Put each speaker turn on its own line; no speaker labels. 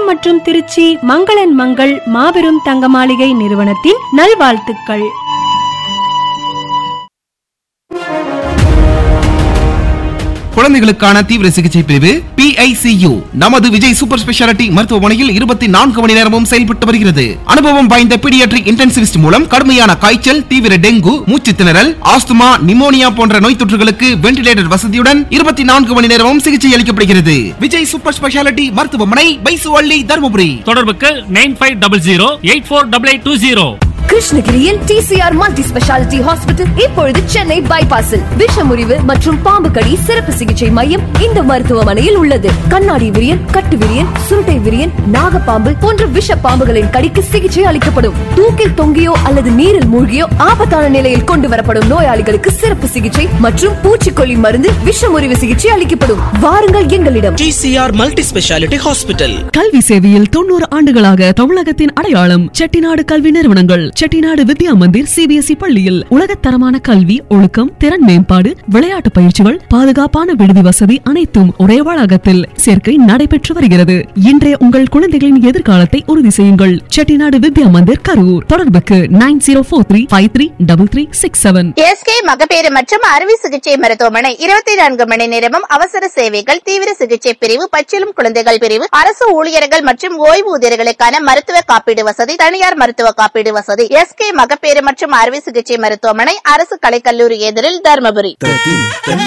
மற்றும் திருச்சி மங்களன் மங்கள் மாபெரும் தங்க மாளிகை நிறுவனத்தின் நல்வாழ்த்துக்கள்
குழந்தைகளுக்கான தீவிர சிகிச்சை பிரிவு PICU நமது விஜய் சூப்பர் ஸ்பெஷாலிட்டி மருத்துவமனையில் இருபத்தி நான்கு மணி நேரமும் செயல்பட்டு வருகிறது அனுபவம் வாய்ந்த பீடியாட்ரிக் இன்டென்சிவிஸ்ட் மூலம் கடுமையான காய்ச்சல் தீவிர டெங்கு மூச்சு திணறல் ஆஸ்துமா நிமோனியா போன்ற நோய் தொற்றுகளுக்கு வென்டிலேட்டர் வசதியுடன் இருபத்தி நான்கு மணி நேரமும் சிகிச்சை அளிக்கப்படுகிறது விஜய் சூப்பர் ஸ்பெஷாலிட்டி மருத்துவமனை பைசுவள்ளி தருமபுரி
தொடர்புக்கு nine five double zero eight four double eight two zero
கிருஷ்ணகிரியில் டிசிஆர் மல்டி ஸ்பெஷாலிட்டி ஹாஸ்பிட்டல் இப்பொழுது சென்னை பைபாஸில் விஷமுறிவு மற்றும் பாம்பு கடி சிறப்பு சிகிச்சை மையம் இந்த மருத்துவமனையில் உள்ளது கண்ணாடி விரியன் கட்டு விரியன் சுருட்டை விரியன் நாகப்பாம்பு போன்ற விஷ பாம்புகளின் கடிக்கு சிகிச்சை அளிக்கப்படும் தூக்கில் தொங்கியோ அல்லது நீரில் மூழ்கியோ ஆபத்தான நிலையில் கொண்டு வரப்படும் நோயாளிகளுக்கு சிறப்பு சிகிச்சை மற்றும் பூச்சிக்கொல்லி மருந்து விஷமுறிவு சிகிச்சை அளிக்கப்படும் வாருங்கள் எங்களிடம்
டிசிஆர் மல்டி ஸ்பெஷாலிட்டி ஹாஸ்பிட்டல்
கல்வி சேவையில் தொண்ணூறு ஆண்டுகளாக தமிழகத்தின் அடையாளம் செட்டிநாடு கல்வி நிறுவனங்கள் செட்டிநாடு வித்யா மந்திர் சிபிஎஸ்இ பள்ளியில் உலகத்தரமான கல்வி ஒழுக்கம் திறன் மேம்பாடு விளையாட்டு பயிற்சிகள் பாதுகாப்பான விடுதி வசதி அனைத்தும் ஒரே வளாகத்தில் சேர்க்கை நடைபெற்று வருகிறது இன்றைய உங்கள் குழந்தைகளின் எதிர்காலத்தை உறுதி செய்யுங்கள் செட்டிநாடு வித்யா மந்திர் கரூர் தொடர்புக்கு nine zero four three five three double three six seven
SK மகப்பேறு மற்றும் அறுவை சிகிச்சை மருத்துவமனை இருபத்தி நான்கு மணி நேரமும் அவசர சேவைகள் தீவிர சிகிச்சை பிரிவு பச்சிலும் குழந்தைகள் பிரிவு அரசு ஊழியர்கள் மற்றும் ஓய்வூதியர்களுக்கான மருத்துவ காப்பீடு வசதி தனியார் மருத்துவ காப்பீடு வசதி எஸ்கே மகப்பேறு மற்றும் அறுவை சிகிச்சை மருத்துவமனை அரசு கலைக்கல்லூரி எதிரில் தருமபுரி